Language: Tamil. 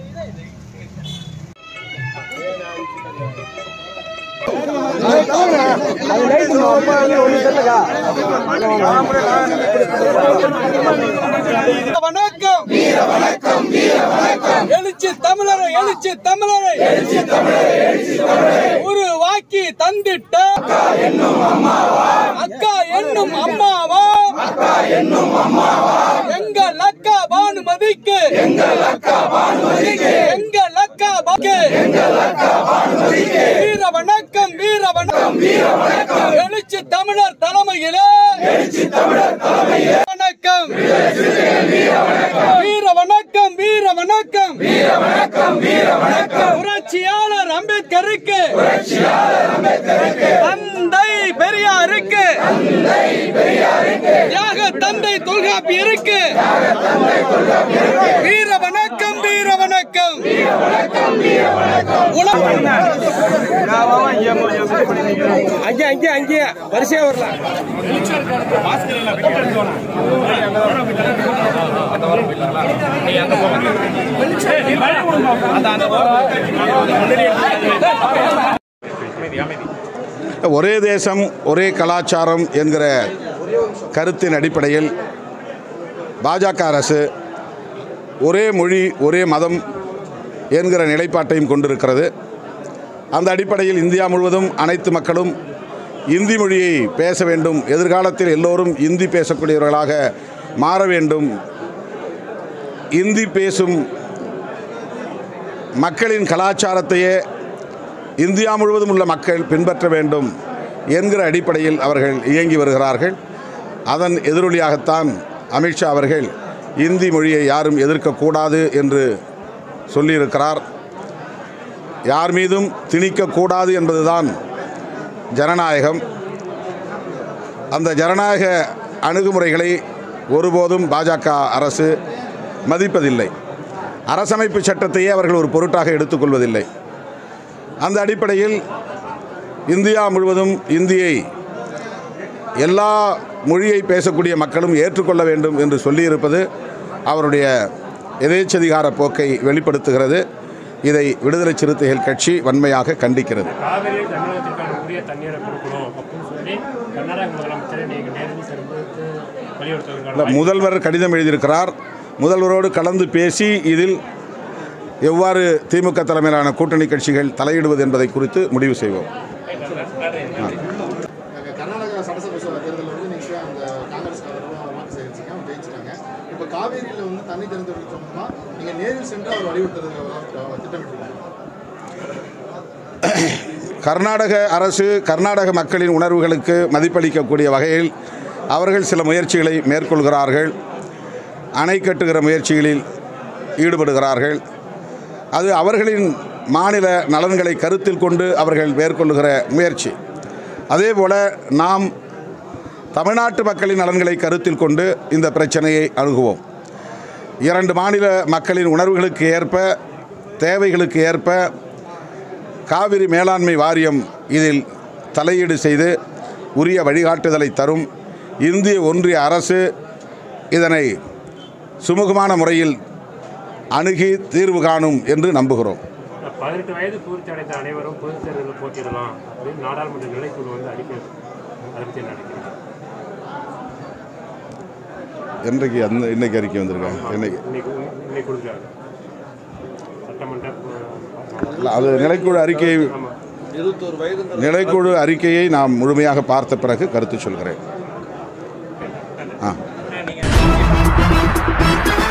வணக்கம் வீர வணக்கம் வீர வணக்கம் எழுச்சி தமிழரை எழுச்சி தமிழரை எழுச்சி தமிழரை எழுச்சி தமிழரை உருவாக்கி தந்திட்ட அக்கா என்னும் அம்மாவா அக்கா என்னும் அம்மாவா அக்கா என்னும் அம்மாவா எங்கள் அக்கா பானுமதிக்கு எங்கள் அக்கா பானுமதிக்கு எங்கள் அக்கா பாக்கு எங்கள் அக்கா பானுமதிக்கு வீர வணக்கம் வீர வணக்கம் வீர வணக்கம் எழுச்சி தமிழர் தலைமையிலே எழுச்சி தமிழர் தலைமையிலே வணக்கம் வீர வணக்கம் வீர வணக்கம் வீர வணக்கம் வீர வணக்கம் புரட்சியாளர் அம்பேத்கருக்கு புரட்சியாளர் அம்பேத்கருக்கு தந்தை பெரியாருக்கு தந்தை பெரியாருக்கு தியாக தந்தை தொல்காப்பியருக்கு தியாக தந்தை தொல்காப்பியருக்கு வீர வணக்கம் வீர வணக்கம் வீர வணக்கம் வீர வணக்கம் அங்கே அங்கே அங்கே வரிசையா வரலாம் ஒரே தேசம் ஒரே கலாச்சாரம் என்கிற கருத்தின் அடிப்படையில் பாஜக அரசு ஒரே மொழி ஒரே மதம் என்கிற நிலைப்பாட்டையும் கொண்டிருக்கிறது அந்த அடிப்படையில் இந்தியா முழுவதும் அனைத்து மக்களும் இந்தி மொழியை பேச வேண்டும் எதிர்காலத்தில் எல்லோரும் இந்தி பேசக்கூடியவர்களாக மாற வேண்டும் இந்தி பேசும் மக்களின் கலாச்சாரத்தையே இந்தியா முழுவதும் உள்ள மக்கள் பின்பற்ற வேண்டும் என்கிற அடிப்படையில் அவர்கள் இயங்கி வருகிறார்கள் அதன் எதிரொலியாகத்தான் அமித்ஷா அவர்கள் இந்தி மொழியை யாரும் எதிர்க்கக்கூடாது என்று சொல்லியிருக்கிறார் யார் மீதும் திணிக்கக்கூடாது என்பதுதான் ஜனநாயகம் அந்த ஜனநாயக அணுகுமுறைகளை ஒருபோதும் பாஜக அரசு மதிப்பதில்லை அரசமைப்பு சட்டத்தையே அவர்கள் ஒரு பொருட்டாக எடுத்துக்கொள்வதில்லை அந்த அடிப்படையில் இந்தியா முழுவதும் இந்தியை எல்லா மொழியை பேசக்கூடிய மக்களும் ஏற்றுக்கொள்ள வேண்டும் என்று சொல்லியிருப்பது அவருடைய எதேச்சதிகார போக்கை வெளிப்படுத்துகிறது இதை விடுதலை சிறுத்தைகள் கட்சி வன்மையாக கண்டிக்கிறது காவிரியில் தமிழகத்திற்கான உரிய தண்ணீரை கொடுக்கணும் அப்படின்னு சொல்லி கர்நாடக முதலமைச்சரை நீங்கள் நேரடி சந்தித்து வலியுறுத்துவதற்கான இல்ல, முதல்வர் கடிதம் எழுதியிருக்கிறார் முதல்வரோடு கலந்து பேசி இதில் எவ்வாறு திமுக தலைமையிலான கூட்டணி கட்சிகள் தலையிடுவது என்பதை குறித்து முடிவு செய்வோம் கர்நாடகா சட்டசபை சபை தேர்தலில் வந்து நீங்கள் அந்த காங்கிரஸ் வாக்கு சேகரிச்சிங்க அவங்க ஜெயிச்சிட்டாங்க இப்போ காவேரியில் வந்து தண்ணி திறந்து சம்பந்தமாக நீங்கள் நேரில் சென்று அவர் வலியுறுத்துறது திட்டமிட்டிருக்காங்க கர்நாடக அரசு கர்நாடக மக்களின் உணர்வுகளுக்கு மதிப்பளிக்கக்கூடிய வகையில் அவர்கள் சில முயற்சிகளை மேற்கொள்கிறார்கள் அணை கட்டுகிற முயற்சிகளில் ஈடுபடுகிறார்கள் அது அவர்களின் மாநில நலன்களை கருத்தில் கொண்டு அவர்கள் மேற்கொள்ளுகிற முயற்சி அதேபோல நாம் தமிழ்நாட்டு மக்களின் நலன்களை கருத்தில் கொண்டு இந்த பிரச்சனையை அணுகுவோம் இரண்டு மாநில மக்களின் உணர்வுகளுக்கு ஏற்ப தேவைகளுக்கு ஏற்ப காவிரி மேலாண்மை வாரியம் இதில் தலையீடு செய்து உரிய வழிகாட்டுதலை தரும் இந்திய ஒன்றிய அரசு இதனை சுமூகமான முறையில் அணுகி தீர்வு காணும் என்று நம்புகிறோம் பதினெட்டு வயது பூர்த்தி அடைந்த அனைவரும் பொதுத் தேர்தலில் போட்டியிடலாம் அப்படின்னு நாடாளுமன்ற நிலைக்குழு வந்து அறிக்கை அதை பற்றி என்ன நினைக்கிறீங்க என்றைக்கு அந்த இன்னைக்கு அறிக்கை வந்திருக்காங்க இன்னைக்கு இன்னைக்கு இன்னைக்கு கொடுக்குறாங்க சட்டமன்ற அஹ், இல்ல, அது நிலைக்குழு அறிக்கை நிலைக்குழு அறிக்கையை நாம் முழுமையாக பார்த்த பிறகு கருத்து சொல்கிறேன் ஆ